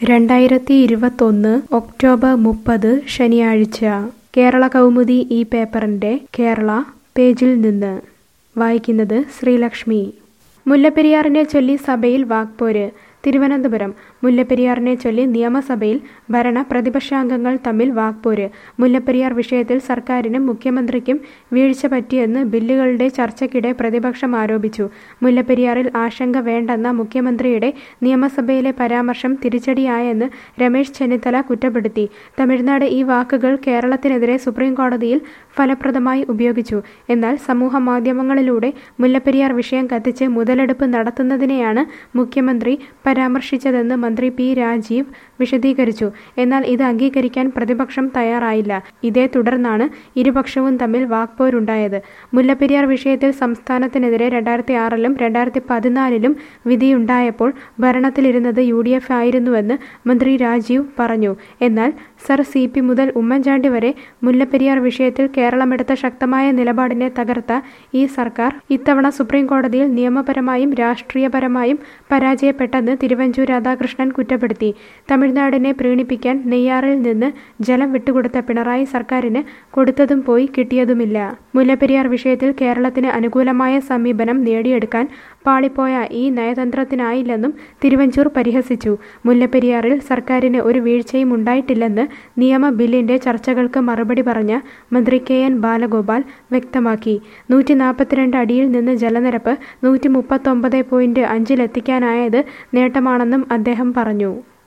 രണ്ടായിരത്തി ഇരുപത്തൊന്ന് ഒക്ടോബർ മുപ്പത് ശനിയാഴ്ച കേരള കൗമുദി ഈ പേപ്പറിൻ്റെ കേരള പേജിൽ നിന്ന് വായിക്കുന്നത് ശ്രീലക്ഷ്മി മുല്ലപ്പെരിയാറിനെ ചൊല്ലി സഭയിൽ വാക്പോര് തിരുവനന്തപുരം മുല്ലപ്പെരിയാറിനെ ചൊല്ലി നിയമസഭയിൽ ഭരണ പ്രതിപക്ഷാംഗങ്ങൾ തമ്മിൽ വാക്പോര് മുല്ലപ്പെരിയാർ വിഷയത്തിൽ സർക്കാരിനും മുഖ്യമന്ത്രിക്കും വീഴ്ച പറ്റിയെന്ന് ബില്ലുകളുടെ ചർച്ചയ്ക്കിടെ പ്രതിപക്ഷം ആരോപിച്ചു മുല്ലപ്പെരിയാറിൽ ആശങ്ക വേണ്ടെന്ന മുഖ്യമന്ത്രിയുടെ നിയമസഭയിലെ പരാമർശം തിരിച്ചടിയായെന്ന് രമേശ് ചെന്നിത്തല കുറ്റപ്പെടുത്തി തമിഴ്നാട് ഈ വാക്കുകൾ കേരളത്തിനെതിരെ സുപ്രീം കോടതിയിൽ ഫലപ്രദമായി ഉപയോഗിച്ചു എന്നാൽ സമൂഹ മാധ്യമങ്ങളിലൂടെ മുല്ലപ്പെരിയാർ വിഷയം കത്തിച്ച് മുതലെടുപ്പ് നടത്തുന്നതിനെയാണ് മുഖ്യമന്ത്രി പരാമർശിച്ചതെന്ന് മന്ത്രി പി രാജീവ് വിശദീകരിച്ചു എന്നാൽ ഇത് അംഗീകരിക്കാൻ പ്രതിപക്ഷം തയ്യാറായില്ല ഇതേ തുടർന്നാണ് ഇരുപക്ഷവും തമ്മിൽ വാക്പോരുണ്ടായത് മുല്ലപ്പെരിയാർ വിഷയത്തിൽ സംസ്ഥാനത്തിനെതിരെ രണ്ടായിരത്തി ആറിലും രണ്ടായിരത്തി പതിനാലിലും വിധിയുണ്ടായപ്പോൾ ഭരണത്തിലിരുന്നത് യു ഡി എഫ് ആയിരുന്നുവെന്ന് മന്ത്രി രാജീവ് പറഞ്ഞു എന്നാൽ സർ സി പി മുതൽ ഉമ്മൻചാണ്ടി വരെ മുല്ലപ്പെരിയാർ വിഷയത്തിൽ കേരളമെടുത്ത ശക്തമായ നിലപാടിനെ തകർത്ത ഈ സർക്കാർ ഇത്തവണ സുപ്രീം കോടതിയിൽ നിയമപരമായും രാഷ്ട്രീയപരമായും പരാജയപ്പെട്ടെന്ന് തിരുവഞ്ചൂർ രാധാകൃഷ്ണൻ കുറ്റപ്പെടുത്തി തമിഴ്നാടിനെ പ്രീണിപ്പിക്കാൻ നെയ്യാറിൽ നിന്ന് ജലം വിട്ടുകൊടുത്ത പിണറായി സർക്കാരിന് കൊടുത്തതും പോയി കിട്ടിയതുമില്ല മുല്ലപ്പെരിയാർ വിഷയത്തിൽ കേരളത്തിന് അനുകൂലമായ സമീപനം നേടിയെടുക്കാൻ പാളിപ്പോയ ഈ നയതന്ത്രത്തിനായില്ലെന്നും തിരുവഞ്ചൂർ പരിഹസിച്ചു മുല്ലപ്പെരിയാറിൽ സർക്കാരിന് ഒരു വീഴ്ചയും ഉണ്ടായിട്ടില്ലെന്ന് നിയമ ബില്ലിന്റെ ചർച്ചകൾക്ക് മറുപടി പറഞ്ഞ മന്ത്രി കെ എൻ ബാലഗോപാൽ വ്യക്തമാക്കി നൂറ്റി നാൽപ്പത്തിരണ്ട് അടിയിൽ നിന്ന് ജലനിരപ്പ് നൂറ്റി മുപ്പത്തൊമ്പത് പോയിന്റ് അഞ്ചിലെത്തിക്കാനായത് നേട്ടമാണെന്നും അദ്ദേഹം പറഞ്ഞു